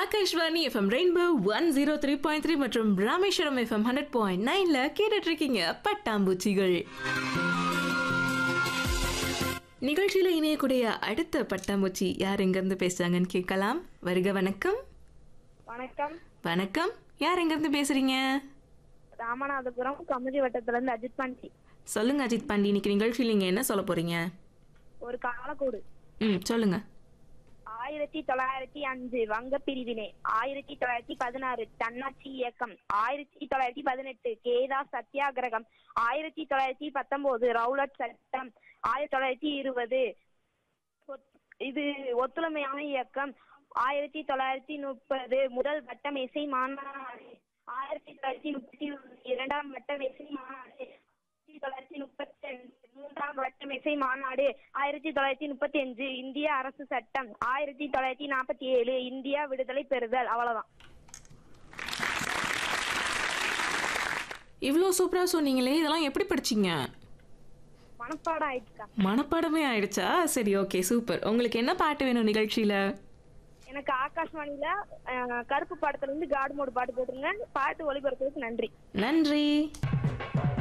Akashvani FM rainbow one zero three point three மற்றும் Rameswaram FM hundred point நைன்ல கேட்டுட்டு இருக்கீங்க பட்டாம்பூச்சிகள் நிகழ்ச்சியில இணையக்கூடிய அடுத்த பட்டாம்பூச்சி யார் எங்கிருந்து பேசுறாங்கன்னு கேட்கலாம் வருக வணக்கம் வணக்கம் வணக்கம் யார் எங்கிருந்து பேசுறீங்க ராமநாதபுரம் கமுதி வட்டத்துல இருந்து அஜித் பாண்டி சொல்லுங்க அஜித் பாண்டி இன்னைக்கு நிகழ்ச்சியில் நீங்க என்ன சொல்ல போறீங்க ஒரு காலக்கோடு ம் சொல்லுங்க ஆயிரத்தி தொள்ளாயிரத்தி அஞ்சு வங்க பிரிவினை ஆயிரத்தி தொள்ளாயிரத்தி பதினாறு தன்னாட்சி இயக்கம் ஆயிரத்தி தொள்ளாயிரத்தி பதினெட்டு கேதா சத்தியாகிரகம் ஆயிரத்தி தொள்ளாயிரத்தி பத்தொன்பது ரவுலட் சட்டம் ஆயிரத்தி தொள்ளாயிரத்தி இருபது ஒத்- இது ஒத்துழைமையான இயக்கம் ஆயிரத்தி தொள்ளாயிரத்தி முப்பது முதல் வட்டம் இசை மாநாடு ஆயிரத்தி தொள்ளாயிரத்தி முப்பத்தி இரண்டாம் வட்டம் இசை மாநாடு ஆயிரத்தி தொள்ளாயிரத்தி முப்பத்தி மூன்றாம் வட்டம் இசை மாநாடு ஆயிரத்தி தொள்ளாயிரத்தி முப்பத்தி அஞ்சு இந்திய அரசு சட்டம் ஆயிரத்தி தொள்ளாயிரத்தி நாற்பத்தி ஏழு இந்தியா விடுதலை பெறுதல் அவ்வளவுதான் இவ்வளோ சூப்பரா சொன்னீங்களே இதெல்லாம் எப்படி படிச்சீங்க மனப்பாடம் ஆயிடுச்சா மனப்பாடமே ஆயிடுச்சா சரி ஓகே சூப்பர் உங்களுக்கு என்ன பாட்டு வேணும் நிகழ்ச்சியில எனக்கு ஆகாஷ்வாணியில அஹ், கருப்பு பாடத்துல இருந்து காடு மோடு பாட்டு போட்டுருங்க பாட்டு ஒளிபரப்புறதுக்கு நன்றி நன்றி